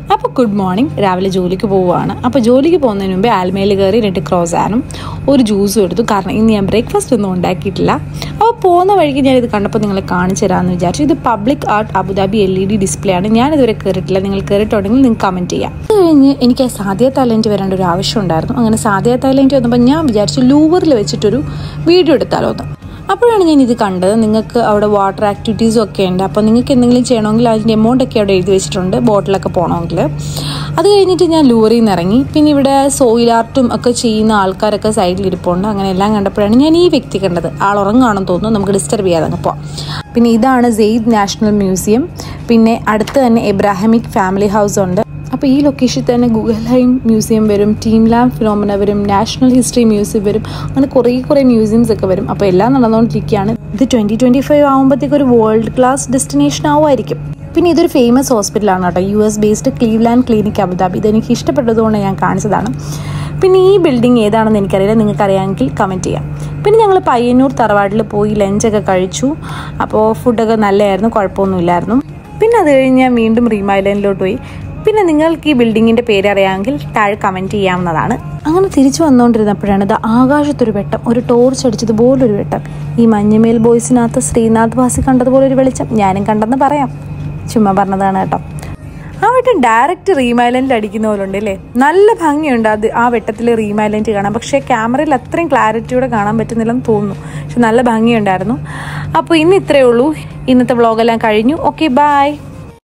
അപ്പോൾ good morning രാവിലെ ജോലിക്ക് പോവുകയാണ് അപ്പോൾ ജോലിക്ക് പോകുന്നതിന് മുമ്പേ ആൽമയിൽ കയറി രണ്ട് ക്രോസാനും ഒരു ജ്യൂസും എടുത്തു കാരണം ഇന്ന് ഞാൻ ബ്രേക്ക്ഫാസ്റ്റ് ഒന്നും ഉണ്ടാക്കിയിട്ടില്ല അപ്പോൾ പോകുന്ന വഴിക്ക് ഞാൻ ഇത് കണ്ടപ്പോൾ നിങ്ങളെ കാണിച്ചു തരാമെന്ന് വിചാരിച്ചു ഇത് public art Abu Dhabi L E D display ആണ് ഞാൻ ഇതുവരെ കയറിയിട്ടില്ല നിങ്ങൾ കയറിയിട്ടുണ്ടെങ്കിൽ നിങ്ങൾക്ക് കമൻറ്റ് ചെയ്യാം അത് കഴിഞ്ഞ് എനിക്ക് സാധ്യ തായ്ലൻഡ് വരേണ്ട ഒരു ആവശ്യം ഉണ്ടായിരുന്നു അങ്ങനെ സാധ്യ തായ്ലൻഡ് വന്നപ്പോൾ ഞാൻ വിചാരിച്ചു ലൂവറിൽ വെച്ചിട്ടൊരു വീഡിയോ എടുത്താലോ എന്ന് അപ്പോഴാണ് ഞാൻ ഇത് കണ്ടത് നിങ്ങൾക്ക് അവിടെ വാട്ടർ ആക്ടിവിറ്റീസും ഒക്കെ ഉണ്ട് അപ്പോൾ നിങ്ങൾക്ക് എന്തെങ്കിലും ചെയ്യണമെങ്കിൽ അതിൻ്റെ എമൗണ്ട് ഒക്കെ അവിടെ എഴുതി വെച്ചിട്ടുണ്ട് ബോട്ടിലൊക്കെ പോകണമെങ്കിൽ അത് കഴിഞ്ഞിട്ട് ഞാൻ ലൂറിയിൽ നിന്ന് ഇറങ്ങി പിന്നെ ഇവിടെ സോയിൽ ആർട്ടും ഒക്കെ ചെയ്യുന്ന ആൾക്കാരൊക്കെ സൈഡിൽ ഇരിപ്പുണ്ട് അങ്ങനെ എല്ലാം കണ്ടപ്പോഴാണ് ഞാൻ ഈ വ്യക്തി കണ്ടത് ആൾ ഉറങ്ങുകയാണെന്ന് തോന്നുന്നു നമുക്ക് ഡിസ്റ്റർബ് ചെയ്യാതെ അങ്ങ് പോവാം പിന്നെ ഇതാണ് സെയ്ദ് നാഷണൽ മ്യൂസിയം പിന്നെ അടുത്ത് തന്നെ എബ്രാഹിമിക് ഫാമിലി ഹൗസ് ഉണ്ട് അപ്പോൾ ഈ ലൊക്കേഷനിൽ തന്നെ ഗുഗൽഹൈം മ്യൂസിയം വരും ടീം ലാം ഫിനോമിന വരും നാഷണൽ ഹിസ്റ്ററി മ്യൂസിയം വരും അങ്ങനെ കുറേ കുറേ മ്യൂസിയംസ് ഒക്കെ വരും അപ്പോൾ എല്ലാം നടന്നുകൊണ്ടിരിക്കുകയാണ് ഇത് ട്വൻറ്റി ട്വൻറ്റി ഫൈവ് ആകുമ്പോഴത്തേക്ക് ഒരു വേൾഡ് ക്ലാസ് ഡെസ്റ്റിനേഷൻ ആവുമായിരിക്കും പിന്നെ ഇതൊരു ഫേമസ് ഹോസ്പിറ്റലാണ് കേട്ടോ U S based Cleveland clinic Abu Dhabi ഇതെനിക്ക് ഇഷ്ടപ്പെട്ടതുകൊണ്ട് ഞാൻ കാണിച്ചതാണ് പിന്നെ ഈ ബിൽഡിംഗ് ഏതാണെന്ന് എനിക്കറിയില്ല നിങ്ങൾക്ക് അറിയാമെങ്കിൽ കമൻറ്റ് ചെയ്യാം പിന്നെ ഞങ്ങൾ പയ്യന്നൂർ തറവാട്ടിൽ പോയി ലഞ്ചൊക്കെ കഴിച്ചു അപ്പോൾ ഫുഡൊക്കെ നല്ലതായിരുന്നു കുഴപ്പമൊന്നുമില്ലായിരുന്നു പിന്നെ അത് കഴിഞ്ഞ് ഞാൻ വീണ്ടും റീം ഐലൻഡിലോട്ട് പോയി പിന്നെ നിങ്ങൾക്ക് ഈ ബിൽഡിങ്ങിൻ്റെ പേര് അറിയാമെങ്കിൽ താഴെ കമൻറ്റ് ചെയ്യാവുന്നതാണ് അങ്ങനെ തിരിച്ചു വന്നുകൊണ്ടിരുന്നപ്പോഴാണ് ഇത് ആകാശത്തൊരു വെട്ടം ഒരു ടോർച്ച് അടിച്ചതുപോലൊരു വെട്ടം ഈ മഞ്ഞമേൽ ബോയ്സിനകത്ത് ശ്രീനാഥ് വാസി കണ്ടതുപോലെ ഒരു വെളിച്ചം ഞാനും കണ്ടെന്ന് പറയാം ചുമ്മാ പറഞ്ഞതാണ് കേട്ടോ ആ വെട്ടം ഡയറക്റ്റ് റീം ഐലൻഡിൽ അടിക്കുന്ന പോലെ ഉണ്ട് അല്ലേ നല്ല ഭംഗിയുണ്ട് അത് ആ വെട്ടത്തിൽ റീം ഐലൻഡ് കാണാം പക്ഷേ ക്യാമറയിൽ അത്രയും ക്ലാരിറ്റിയോടെ കാണാൻ പറ്റുന്നില്ലെന്ന് തോന്നുന്നു പക്ഷെ നല്ല ഭംഗിയുണ്ടായിരുന്നു അപ്പോൾ ഇന്ന് ഇത്രയേ ഉള്ളൂ ഇന്നത്തെ വ്ളോഗെല്ലാം കഴിഞ്ഞു ഓക്കെ ബായ്